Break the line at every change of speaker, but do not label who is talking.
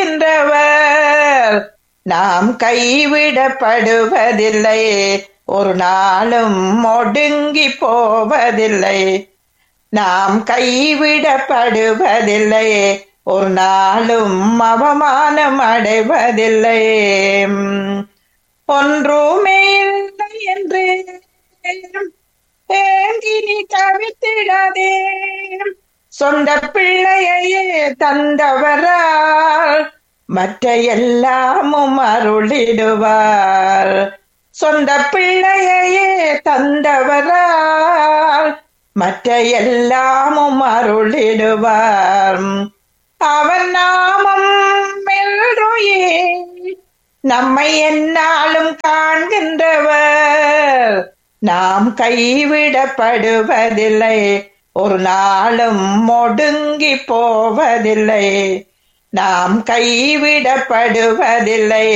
காண்கின்றவர் நாம் கைவிடப்படுவதில்லை ஒரு நாளும் ஒடுங்கி போவதில்லை நாம் கைவிடப்படுவதில்லை ஒரு நாளும் அவமானம் அடைவதில்லை ஒன்றுமே இல்லை என்று ஏங்கி நீ தவித்திடாதே சொந்த பிள்ளையையே தந்தவரால் மற்ற எல்லாமும் அருளிடுவார் சொந்த பிள்ளையையே தந்தவரால் மற்ற எல்லாமும் அருளிடுவார் அவன் நாமம் மெல்ரோயே நம்மை என்னாலும் காண்கின்றவர் நாம் கைவிடப்படுவதில்லை ஒரு நாளும் ஒடுங்கி போவதில்லை நாம் கைவிடப்படுவதில்லை